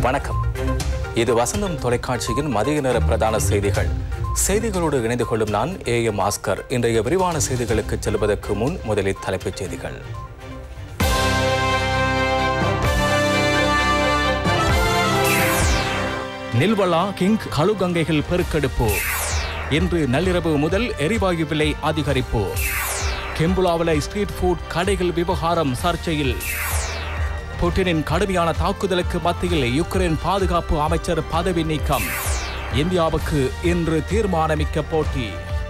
வணக்கம் இது வசந்தம் தொலைக்காட்சியின் மதிய நேர பிரதான செய்திகள் செய்திகளோடு இணைந்து கொள்ளும் நான் ஏ எம் ஆஸ்கர் இன்றைய விரிவான செய்திகளுக்கு செல்வதற்கு முன் முதலில் தலைப்புச் செய்திகள் நில்வலா கிங் கழுகங்கைகள் பெருக்கெடுப்பு இன்று நள்ளிரவு முதல் எரிவாயு விலை அதிகரிப்பு கெம்புலாவில ஸ்ட்ரீட் ஃபுட் கடைகள் விவகாரம் சர்ச்சையில் புட்டினின் கடுமையான தாக்குதலுக்கு மத்தியில் யுக்ரைன் பாதுகாப்பு அமைச்சர் பதவி நீக்கம் இந்தியாவுக்கு இன்று தீர்மானமிக்க போட்டி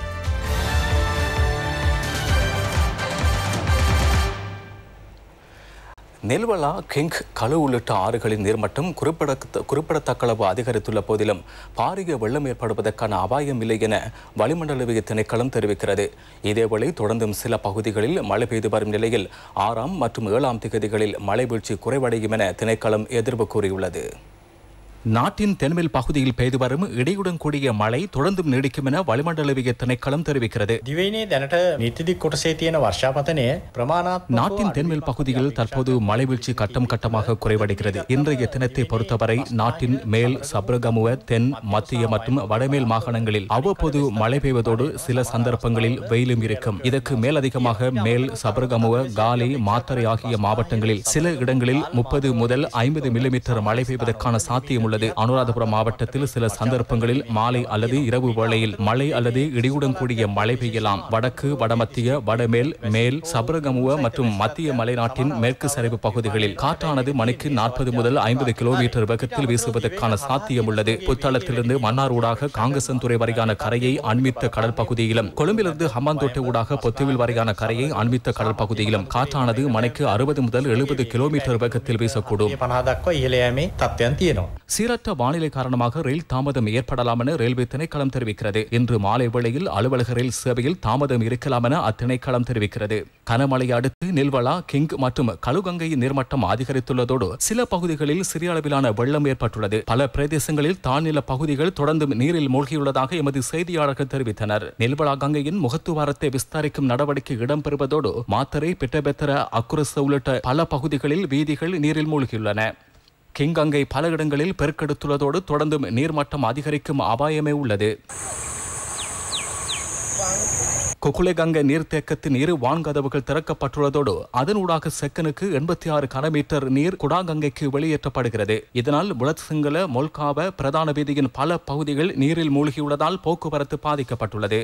நெல்வலா கிங் கழு உள்ளிட்ட ஆறுகளின் நீர்மட்டம் குறிப்பிடத்த குறிப்பிடத்தக்க அளவு அதிகரித்துள்ள போதிலும் பாரிய வெள்ளம் ஏற்படுவதற்கான அபாயம் இல்லை என வளிமண்டலவிய திணைக்களம் தெரிவிக்கிறது இதேவேளை தொடர்ந்தும் சில பகுதிகளில் மழை பெய்து வரும் நிலையில் ஆறாம் மற்றும் ஏழாம் திகதிகளில் மழை வீழ்ச்சி குறைவடையும் என திணைக்களம் எதிர்ப்பு கூறியுள்ளது நாட்டின் தென்மேல் பகுதியில் பெய்து வரும் இடியுடன் கூடிய மழை தொடர்ந்தும் நீடிக்கும் என வளிமண்டலவிய திணைக்களம் தெரிவிக்கிறது දිවයිනේ දැනට නිතිදි කොටසේ තියෙන වර්ෂාපතනය ප්‍රමාණාත්මකව நாட்டின் தென்மேல் பகுதியில் தற்போது மழை வீழ்ச்சி கட்டம் கட்டமாக குறைவடைகிறது இன்றைய தினத்தை பொறுத்தவரை நாட்டின் மேல் சப்ரகமுவ தென் மத்திய மற்றும் வடமேல் மாகாணங்களில் அவ்வப்போது மழை பெய்வதோடு சில சந்தர்ப்பங்களில் வெயிலும் இருக்கும் இதற்கு மேலதிகமாக மேல் சபரகமுவ காலி மாத்தறை ஆகிய மாவட்டங்களில் சில இடங்களில் முப்பது முதல் ஐம்பது மில்லிமீட்டர் மழை பெய்வதற்கான சாத்தியம் உள்ளது அனுராதபுரம் மாவட்டத்தில் சில சந்தர்ப்பங்களில் மாலை அல்லது இரவு வேளையில் மழை அல்லது இடியுடன் கூடிய மழை பெய்யலாம் வடக்கு வடமத்திய வடமேல் மேல் சபரகமுவ மற்றும் மத்திய மலைநாட்டின் மேற்கு சரிவு பகுதிகளில் காற்றானது மணிக்கு நாற்பது முதல் ஐம்பது கிலோமீட்டர் வேகத்தில் வீசுவதற்கான சாத்தியம் உள்ளது புத்தளத்திலிருந்து மன்னார் ஊடாக காங்கசன்துறை வரையான கரையை அண்மித்த கடல் பகுதியிலும் கொழும்பிலிருந்து ஹம்பாந்தோட்டை ஊடாக பொத்துவில் வரையான கரையை அண்மித்த கடல் பகுதியிலும் காற்றானது மணிக்கு அறுபது முதல் எழுபது கிலோமீட்டர் வேகத்தில் வீசக்கூடும் පනා දක්වා ඉහළ යෑමේ තත්ත්වයන් තියෙනවා. சீரற்ற வானிலை காரணமாக ரயில் தாமதம் ஏற்படலாம் என ரயில்வே திணைக்களம் தெரிவிக்கிறது இன்று மாலை வேளையில் அலுவலக ரயில் சேவையில் தாமதம் இருக்கலாம் என அத்திணைக்களம் தெரிவிக்கிறது கனமழையை அடுத்து நெல்வலா கிங் மற்றும் கழுகங்கையின் நீர்மட்டம் அதிகரித்துள்ளதோடு சில பகுதிகளில் சிறிய அளவிலான வெள்ளம் ஏற்பட்டுள்ளது பல பிரதேசங்களில் தாழ்நில பகுதிகள் தொடர்ந்தும் நீரில் மூழ்கியுள்ளதாக எமது செய்தியாளர்கள் தெரிவித்தனர் நெல்வலா கங்கையின் முகத்துவாரத்தை விஸ்தரிக்கும் நடவடிக்கை இடம்பெறுவதோடு மாத்தரை பிட்டபெத்தர அக்குரச உள்ளிட்ட பல பகுதிகளில் வீதிகள் நீரில் மூழ்கியுள்ளன கிங்கங்கை பல இடங்களில் பெருக்கெடுத்துள்ளதோடு தொடர்ந்தும் நீர்மட்டம் அதிகரிக்கும் அபாயமே உள்ளது குகுலேகங்கை நீர்த்தேக்கத்தின் இரு வான்கதவுகள் திறக்கப்பட்டுள்ளதோடு அதனூடாக செக்கனுக்கு எண்பத்தி ஆறு கனமீட்டர் நீர் குடாகங்கைக்கு வெளியேற்றப்படுகிறது இதனால் முளத்சிங்கள மொல்காவ பிரதான வீதியின் பல பகுதிகள் நீரில் மூழ்கியுள்ளதால் போக்குவரத்து பாதிக்கப்பட்டுள்ளது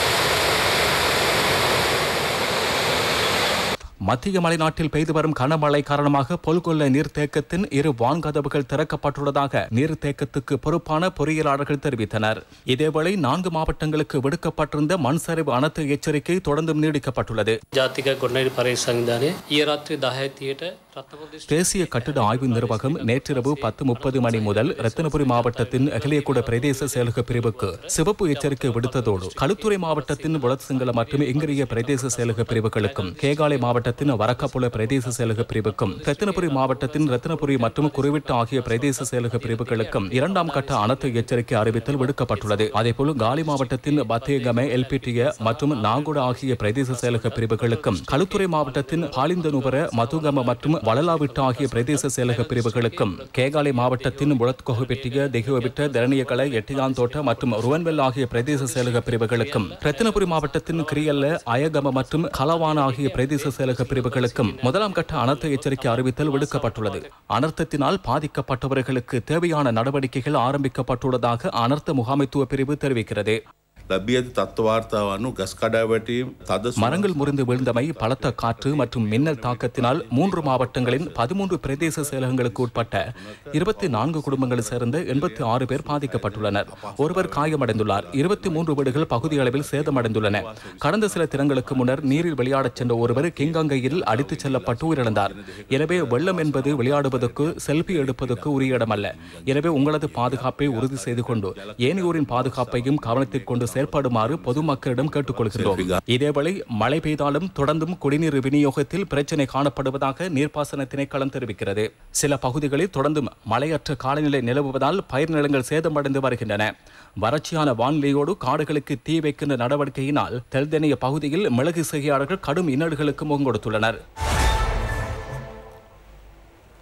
மத்திய மலைநாட்டில் பெய்து வரும் கனமழை காரணமாக பொல்கொல்ல நீர்த்தேக்கத்தின் இரு வான்கதவுகள் திறக்கப்பட்டுள்ளதாக நீர்த்தேக்கத்துக்கு பொறுப்பான பொறியியலாளர்கள் தெரிவித்தனர் இதேவேளை நான்கு மாவட்டங்களுக்கு விடுக்கப்பட்டிருந்த மண் சரிவு அனர்த்த எச்சரிக்கை தொடர்ந்தும் நீடிக்கப்பட்டுள்ளது ජාතික ගොඩනැඩි පරිසංවිධානය ඊය රත්‍රී දහඇතියට රත්නපොදි தேசிய கட்டிட ஆய்வு நிர்வாகம் நேற்றிரவு பத்து முப்பது மணி முதல் ரத்தினபுரி மாவட்டத்தின் அகிலியகுட பிரதேச செயலக பிரிவுக்கு சிவப்பு எச்சரிக்கை விடுத்ததோடு களுத்துறை மாவட்டத்தின் புலத்சிங்கள மற்றும் இங்கிரிய பிரதேச செயலக பிரிவுகளுக்கும் கேகாலை மாவட்டத்தின் வரக்கப்புல பிரதேச செயலக பிரிவுக்கும் ரத்தினபுரி மாவட்டத்தின் ரத்தினபுரி மற்றும் குருவிட்டு ஆகிய பிரதேச செயலக பிரிவுகளுக்கும் இரண்டாம் கட்ட அனர்த்த எச்சரிக்கை அறிவித்தல் விடுக்கப்பட்டுள்ளது அதேபோல் காலி மாவட்டத்தின் பத்தேகம எல்பிட்டிய மற்றும் நாகுட ஆகிய பிரதேச செயலக பிரிவுகளுக்கும் களுத்துறை மாவட்டத்தின் பாலிந்தனுவர மதுகம மற்றும் வளலாவிட்டு ஆகிய பிரதேச செயலக பிரிவுகளுக்கும் கேகாலை மாவட்டத்தின் முழத்கொகுபெட்டிய தெகுவபிட்ட தரணியகல எட்டியாந்தோட்ட மற்றும் ருவன்வெல் ஆகிய பிரதேச செயலக பிரிவுகளுக்கும் ரத்தினபுரி மாவட்டத்தின் கிரியல்ல அயகம மற்றும் கலவான ஆகிய பிரதேச செயலக பிரிவுகளுக்கும் முதலாம் கட்ட அனர்த்த எச்சரிக்கை அறிவித்தல் விடுக்கப்பட்டுள்ளது அனர்த்தத்தினால் பாதிக்கப்பட்டவர்களுக்கு தேவையான நடவடிக்கைகள் ஆரம்பிக்கப்பட்டுள்ளதாக அனர்த்த முகாமைத்துவ பிரிவு தெரிவிக்கிறது ලැබිය ඇති තත්ත්වාර්තාව අනු ගස් කඩාවැටීම් තද සුළං மரங்கள் முறிந்து விழுந்தமை பலத்த காற்று மற்றும் மின்னல் தாக்கத்தினால் மூன்று மாவட்டங்களின் பதிமூன்று பிரதேச செயலகங்களுக்கு உட்பட்ட இருபத்தி நான்கு குடும்பங்களை சேர்ந்த எண்பத்தி ஆறு பேர் பாதிக்கப்பட்டுள்ளனர் ஒருவர் காயமடைந்துள்ளார் இருபத்தி மூன்று வீடுகள் பகுதி அளவில் சேதமடைந்துள்ளன கடந்த சில தினங்களுக்கு முன்னர் நீரில் விளையாடச் சென்ற ஒருவர் கிங்கங்கையில் அடித்துச் செல்லப்பட்டு உயிரிழந்தார் எனவே வெள்ளம் என்பது விளையாடுவதற்கு செல்ஃபி எடுப்பதற்கு உரிய இடமல்ல எனவே உங்களது பாதுகாப்பை உறுதி செய்து கொண்டு ஏனையோரின் பாதுகாப்பையும் கவனத்தில் கொண்டு செயல்படுமாறு பொதுமக்களிடம் கேட்டுக்கொள்கிறோம் இதேவேளை மழை பெய்தாலும் தொடர்ந்தும் குடிநீர் விநியோகத்தில் பிரச்சினை காணப்படுவதாக நீர்ப்பாசன திணைக்களம் தெரிவிக்கிறது சில பகுதிகளில் தொடர்ந்தும் மழையற்ற காலநிலை நிலவுவதால் பயிர் நிலங்கள் சேதமடைந்து வருகின்றன வறட்சியான வானிலையோடு காடுகளுக்கு தீ வைக்கின்ற நடவடிக்கையினால் தெல்தெனிய பகுதியில் மிளகு செய்கையாளர்கள் கடும் இன்னல்களுக்கு முகம் கொடுத்துள்ளனர்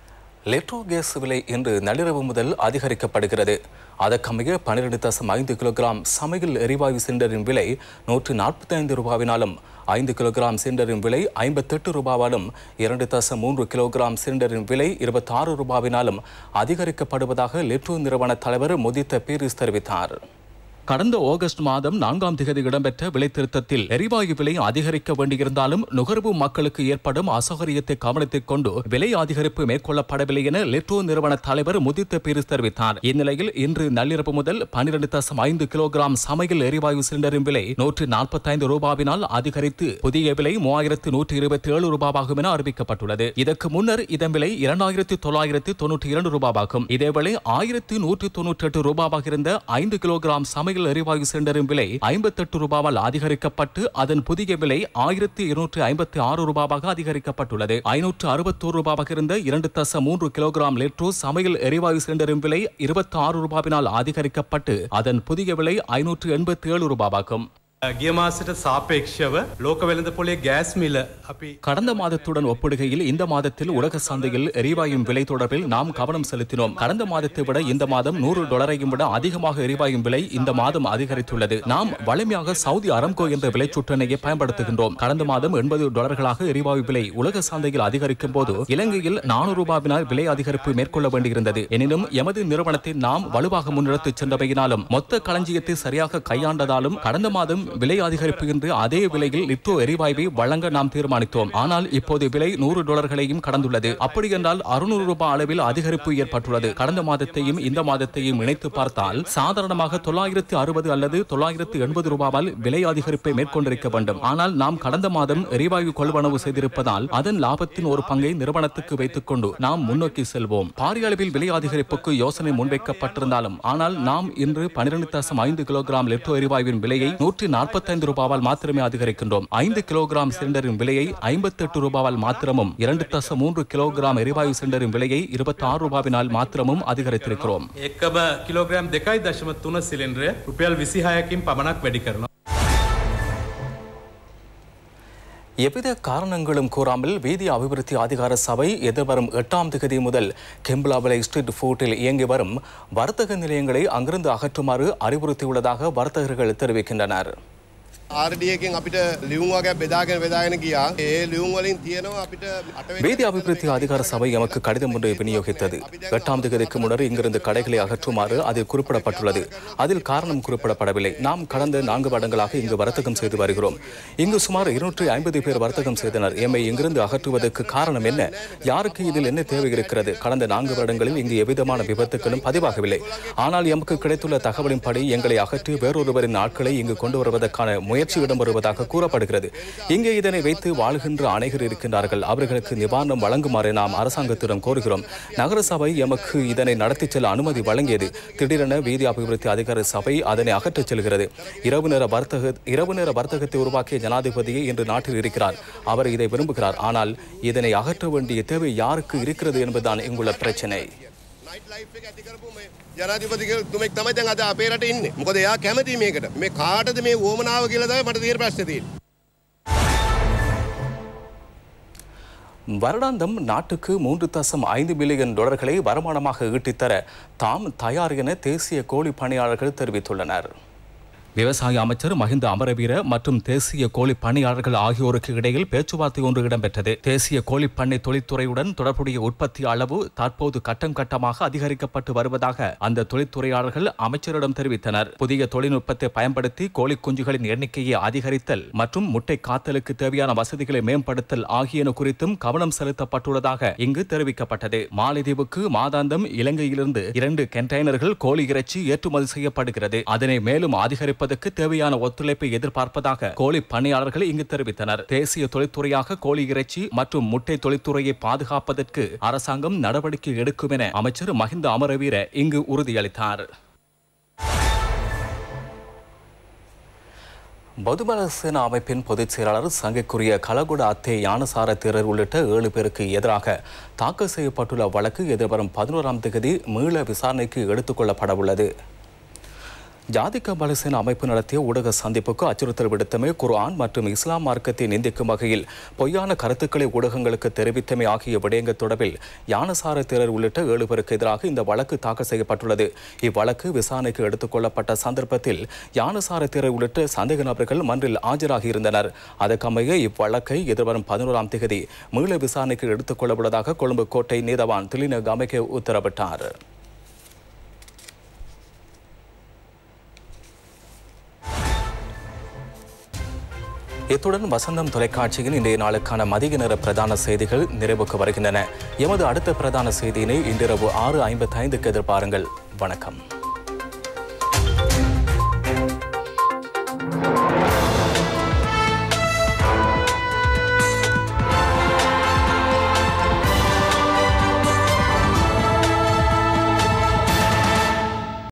லெட்ரோ கேஸ் விலை இன்று நள்ளிரவு முதல் அதிகரிக்கப்படுகிறது அதற்கமைய பன்னிரண்டு தசம் ஐந்து கிலோகிராம் சமையல் எரிவாயு சிலிண்டரின் விலை நூற்று நாற்பத்தி ஐந்து ரூபாவினாலும் ஐந்து கிலோகிராம் சிலிண்டரின் விலை ஐம்பத்தெட்டு ரூபாவாலும் இரண்டு தசம் மூன்று கிலோகிராம் சிலிண்டரின் விலை இருபத்தாறு ரூபாவினாலும் அதிகரிக்கப்படுவதாக லெட்ரோ நிறுவன தலைவர் முதித்த பீரிஸ் தெரிவித்தார் கடந்த ஆகஸ்ட் மாதம் நான்காம் திகதி இடம்பெற்ற விலை திருத்தத்தில் எரிவாயு விலை அதிகரிக்க வேண்டியிருந்தாலும் நுகர்வு மக்களுக்கு ஏற்படும் அசௌகரியத்தை கவனத்தில் கொண்டு விலை அதிகரிப்பு மேற்கொள்ளப்படவில்லை என லெட்ரோ நிறுவன தலைவர் முதித்த பீரிஸ் தெரிவித்தார் இந்நிலையில் இன்று நள்ளிரவு முதல் பனிரெண்டு தசம் ஐந்து கிலோகிராம் சமையல் எரிவாயு சிலிண்டரின் விலை நூற்று நாற்பத்தைந்து ரூபாவினால் அதிகரித்து புதிய விலை மூவாயிரத்து நூற்றி இருபத்தி ஏழு ரூபாவாகும் என அறிவிக்கப்பட்டுள்ளது இதற்கு முன்னர் இதன் விலை இரண்டாயிரத்தி தொள்ளாயிரத்து தொன்னூற்றி இரண்டு ரூபாவாகும் இதேவேளை ஆயிரத்து நூற்றி தொன்னூற்றி எட்டு ரூபாவாக இருந்த ஐந்து கிலோகிராம் சமையல் எரிவாயு சிலிண்டரின் விலை ஐம்பத்தெட்டு ரூபாவால் அதிகரிக்கப்பட்டு அதன் புதிய விலை ஆயிரத்தி இருநூற்றி ஐம்பத்தி ஆறு ரூபாவாக அதிகரிக்கப்பட்டுள்ளது ஐநூற்று அறுபத்தோரு ரூபாவாக இருந்த இரண்டு தச மூன்று கிலோகிராம் லிட்ரோ சமையல் எரிவாயு சிலிண்டரின் விலை இருபத்தி ஆறு ரூபாவினால் அதிகரிக்கப்பட்டு அதன் புதிய விலை ஐநூற்று எண்பத்தி ஏழு ரூபாவாகும் ගිය මාසට සාපේක්ෂව ලෝක වෙළඳ පොලේ ගෑස් මිල අපි கடந்த மாதத்துடன் ஒப்பிடுகையில் இந்த மாதத்தில் உலக சந்தையில் எரிவாயும் விலை தொடர்பில் நாம் கவனம் செலுத்தினோம் கடந்த மாதத்தை விட இந்த மாதம் நூறு டாலரையும் விட அதிகமாக எரிவாயும் விலை இந்த மாதம் அதிகரித்துள்ளது நாம் வலிமையாக சவுதி அரம்கோ என்ற விலைச்சுட்டனையை பயன்படுத்துகின்றோம் கடந்த மாதம் எண்பது டாலர்களாக எரிவாயு விலை உலக சந்தையில் அதிகரிக்கும் போது இலங்கையில் நானூறு ரூபாவினால் விலை அதிகரிப்பு மேற்கொள்ள வேண்டியிருந்தது எனினும் எமது நிறுவனத்தை நாம் வலுவாக முன்னெடுத்துச் சென்றவையினாலும் மொத்த களஞ்சியத்தை சரியாக கையாண்டதாலும் கடந்த மாதம் விலை அதிகரிப்பு என்று அதே விலையில் லிட்டோ எரிவாயுவை வழங்க நாம் தீர்மானித்தோம் ஆனால் இப்போது விலை நூறு டாலர்களையும் கடந்துள்ளது அப்படி என்றால் அறுநூறு ரூபாய் அளவில் அதிகரிப்பு ஏற்பட்டுள்ளது கடந்த மாதத்தையும் இந்த மாதத்தையும் இணைத்து பார்த்தால் சாதாரணமாக தொள்ளாயிரத்து அறுபது அல்லது தொள்ளாயிரத்து எண்பது ரூபாவால் விலை அதிகரிப்பை மேற்கொண்டிருக்க வேண்டும் ஆனால் நாம் கடந்த மாதம் எரிவாயு கொள்வனவு செய்திருப்பதால் அதன் லாபத்தின் ஒரு பங்கை நிறுவனத்துக்கு வைத்துக் கொண்டு நாம் முன்னோக்கி செல்வோம் பாரிய அளவில் விலை அதிகரிப்புக்கு யோசனை முன்வைக்கப்பட்டிருந்தாலும் ஆனால் நாம் இன்று பனிரெண்டு தசம் ஐந்து கிலோகிராம் லெட்டோ எரிவாயுவின் விலையை நூற்றி நாற்பத்தைந்து ரூபாவால் மாத்திரமே அதிகரிக்கின்றோம் ஐந்து கிலோகிராம் சிலிண்டரின் விலையை ஐம்பத்தெட்டு ரூபாவால் மாத்திரமும் இரண்டு தசம் மூன்று கிலோகிராம் எரிவாயு சிலிண்டரின் விலையை இருபத்தி ஆறு ரூபாவினால் மாத்திரமும் அதிகரித்திருக்கிறோம் එකම කිලෝග්‍රම් දෙකයි දශම තුන සිලින්ද්‍රය රුපියල් විසිහයකින් පමණක් වැඩි කරනවා. எவ்வித காரணங்களும் கூறாமல் வீதி அபிவிருத்தி அதிகார சபை எதிர்வரும் எட்டாம் திகதி முதல் கெம்பலாவிலை ஸ்ட்ரீட் ஃபுட்டில் இயங்கி வரும் வர்த்தக நிலையங்களை அங்கிருந்து அகற்றுமாறு அறிவுறுத்தியுள்ளதாக வர்த்தகர்கள் தெரிவிக்கின்றனர் ආර්ඩියකින් අපිට ලියුම් වගේ බෙදාගෙන බෙදාගෙන ගියා ඒ ලියුම් වලින් තියෙනවා අපිට අටවෙනි வீதி அபிவிருத்தி அதிகார சபை எமக்கு கடிதம் ஒன்றை விநியோகித்தது எட்டாம் தேதிக்கு முன்னர் இங்கிருந்து கடைகளை அகற்றுமாறு அதில் குறிப்பிடப்பட்டுள்ளது அதில் காரணம் குறிப்பிடப்படவில்லை நாம் கடந்த நான்கு வருடங்களாக இங்கு வர்த்தகம் செய்து வருகிறோம் இங்கு சுமார் இருநூற்றி ஐம்பது பேர் வர்த்தகம் செய்தனர் எம்மை இங்கிருந்து அகற்றுவதற்கு காரணம் என்ன யாருக்கு இதில் என்ன தேவை இருக்கிறது கடந்த நான்கு வருடங்களில் இங்கு எவ்விதமான விபத்துகளும் பதிவாகவில்லை ஆனால் எமக்கு கிடைத்துள்ள தகவலின்படி எங்களை அகற்றி வேறொருவரின் ஆட்களை இங்கு கொண்டு வருவதற்கான முயற்சி இடம்பெறுவதாக கூறப்படுகிறது இங்கே இதனை வைத்து வாழ்கின்ற அனைகர் இருக்கின்றார்கள் அவர்களுக்கு நிவாரணம் வழங்குமாறு நாம் அரசாங்கத்திடம் கோருகிறோம் நகரசபை எமக்கு இதனை நடத்திச் செல்ல அனுமதி வழங்கியது திடீரென வீதி அபிவிருத்தி அதிகார சபை அதனை அகற்றச் செல்கிறது இரவு நேர வர்த்தக இரவு நேர வர்த்தகத்தை உருவாக்கிய ஜனாதிபதியே இன்று நாட்டில் இருக்கிறார் அவர் இதை விரும்புகிறார் ஆனால் இதனை அகற்ற வேண்டிய தேவை யாருக்கு இருக்கிறது என்பதுதான் இங்குள்ள பிரச்சனை නයිට් ලයිෆ් එක ඇති කරපු මේ ජනාධිපතිතුමෙක් තමයි දැන් අද අපේ රටේ ඉන්නේ. මොකද එයා කැමති මේකට. මේ කාටද මේ වුවමනාව කියලා තමයි මට තියෙන ප්‍රශ්නේ තියෙන්නේ. வருடாந்தம் நாட்டுக்கு மூன்று தசம் ஐந்து பில்லியன் டாலர்களை வருமானமாக ஈட்டித்தர தாம் தயார் என தேசிய கோழி பணியாளர்கள் தெரிவித்துள்ளனர் விவசாய அமைச்சர் மஹிந்த அமரவீர மற்றும் தேசிய கோழி பணியாளர்கள் ஆகியோருக்கு இடையில் பேச்சுவார்த்தை ஒன்று இடம்பெற்றது தேசிய கோழி பண்ணை தொழில்துறையுடன் தொடர்புடைய உற்பத்தி அளவு தற்போது கட்டம் கட்டமாக அதிகரிக்கப்பட்டு வருவதாக அந்த தொழில்துறையாளர்கள் அமைச்சரிடம் தெரிவித்தனர் புதிய தொழில்நுட்பத்தை பயன்படுத்தி கோழி குஞ்சுகளின் எண்ணிக்கையை அதிகரித்தல் மற்றும் முட்டை காத்தலுக்கு தேவையான வசதிகளை மேம்படுத்தல் ஆகியன குறித்தும் கவனம் செலுத்தப்பட்டுள்ளதாக இங்கு தெரிவிக்கப்பட்டது மாலைதீவுக்கு மாதாந்தம் இலங்கையிலிருந்து இரண்டு கண்டெய்னர்கள் கோழி இறைச்சி ஏற்றுமதி செய்யப்படுகிறது அதனை மேலும் அதிகரிப்பதற்கு தேவையான ஒத்துழைப்பை எதிர்பார்ப்பதாக கோழி பணியாளர்கள் இங்கு தெரிவித்தனர் தேசிய தொழில்துறையாக கோழி இறைச்சி மற்றும் முட்டை தொழில்துறையை பாதுகாப்பதற்கு அரசாங்கம் நடவடிக்கை எடுக்கும் என அமைச்சர் மஹிந்த அமரவீர இங்கு உறுதியளித்தார் பொதுபல சேனா அமைப்பின் பொதுச் செயலாளர் சங்கைக்குரிய கலகுட அத்தே ஞானசார தேரர் உள்ளிட்ட ஏழு பேருக்கு எதிராக தாக்கல் செய்யப்பட்டுள்ள வழக்கு எதிர்வரும் பதினோராம் தேதி மீள விசாரணைக்கு எடுத்துக் கொள்ளப்பட உள்ளது ஜாதிக பலசேன அமைப்பு நடத்திய ஊடக சந்திப்புக்கு அச்சுறுத்தல் விடுத்தமை குர்ஆன் மற்றும் இஸ்லாம் மார்க்கத்தை நிந்திக்கும் வகையில் பொய்யான கருத்துக்களை ஊடகங்களுக்கு தெரிவித்தமை ஆகிய விடயங்கள் தொடர்பில் யானசார தேரர் உள்ளிட்ட ஏழு பேருக்கு எதிராக இந்த வழக்கு தாக்கல் செய்யப்பட்டுள்ளது இவ்வழக்கு விசாரணைக்கு எடுத்துக் கொள்ளப்பட்ட சந்தர்ப்பத்தில் யானசார தேரர் உள்ளிட்ட சந்தேக நபர்கள் மன்றில் ஆஜராகி இருந்தனர் அதற்கமைய இவ்வழக்கை எதிர்வரும் பதினோராம் தேதி மீள விசாரணைக்கு எடுத்துக் கொள்ளவுள்ளதாக கொழும்பு கோட்டை நீதவான் திலின கமைக்க உத்தரவிட்டார் இத்துடன் வசந்தம் தொலைக்காட்சியின் இன்றைய நாளுக்கான மதிய நேர பிரதான செய்திகள் நிறைவுக்கு வருகின்றன எமது அடுத்த பிரதான செய்தியினை இன்றிரவு ஆறு ஐம்பத்தைந்துக்கு எதிர்பாருங்கள் வணக்கம்